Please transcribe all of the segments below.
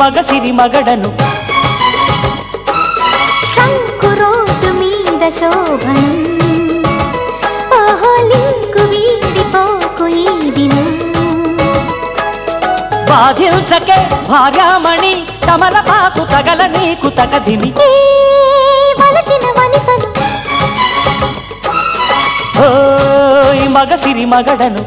మగసిరి మగడను trunk road మీద శోభనం ఓహో లింకు వీడిపోకు ఈ దినం బాధించకే భార్యామణి తమలపాకు తగల నీకు తగదిమి ఏ వలచిన వనితను ఓయ్ మగసిరి మగడను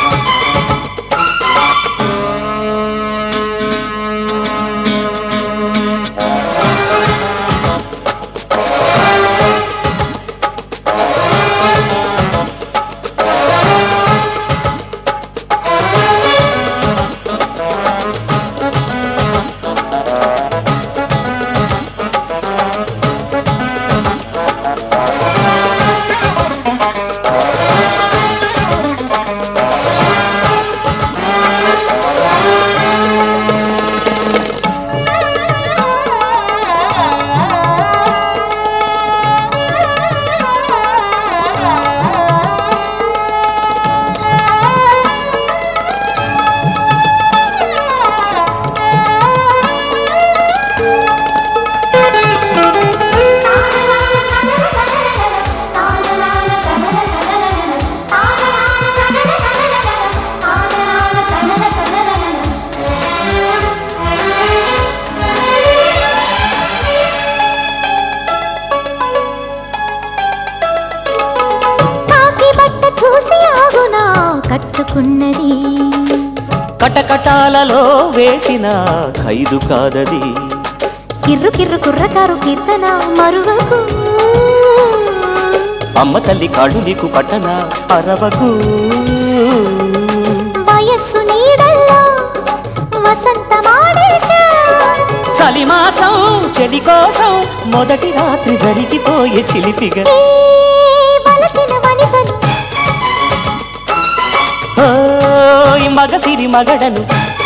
కాకి బట్ట చూసి ఆగునా కట్టుకున్నది కటకటాలలో వేసిన ఖైదు కాదది కిర్రు కిర్రు కుర్రకారు కీర్తన మరువకు అమ్మ తల్లి కాళ్ళు నీకు పట్టన అరవకు వయస్సు నీడల్లో వసంతమాడేశా చలిమాసం చెలి కోసం మొదటి రాత్రి జరిగిపోయే చిలిపిగా ఏ వలచిన వనితను ఓయ్ మగసిరి మగడను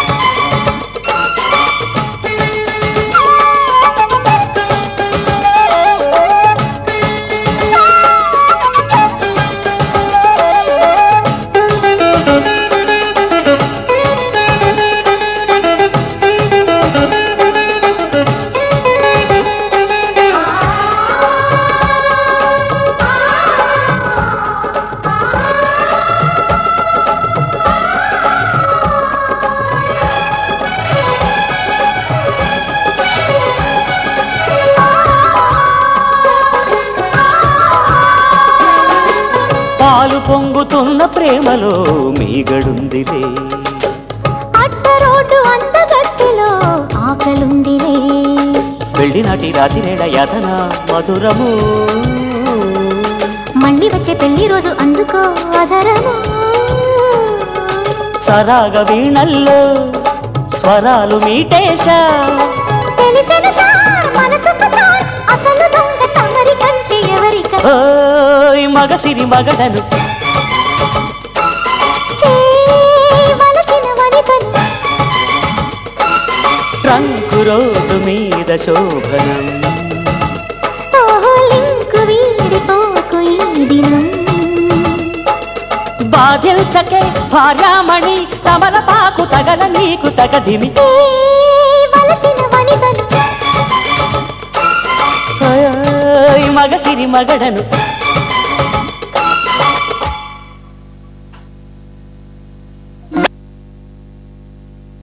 పాలు పొంగుతున్న ప్రేమలో మీగడుందిలే అడ్డ రోడ్డు అందగట్టులో ఆకలుందిలే వెళ్ళినాటి రాతిరేడ యాతన మధురము మళ్ళీ వచ్చే పెళ్లి రోజు అందుకో అధరము సరాగ వీణల్లో స్వరాలు మీటేశా తెలిసిన సార్ మనసుకు సార్ అసలు దొంగ తమరి కంటే ఎవరిక ఓయ్ మగసిరి మగడను హే, వలచిన వనితను ట్రంకు రోడ్డు మీద శోభనం ఓహో లింకు వీడిపోకు ఈ దినం బాధించకే భార్యామణి తమలపాకు తగల నీకు తగదిమి ఏ వలచిన వనితను ఓయ్ మగసిరి మగడను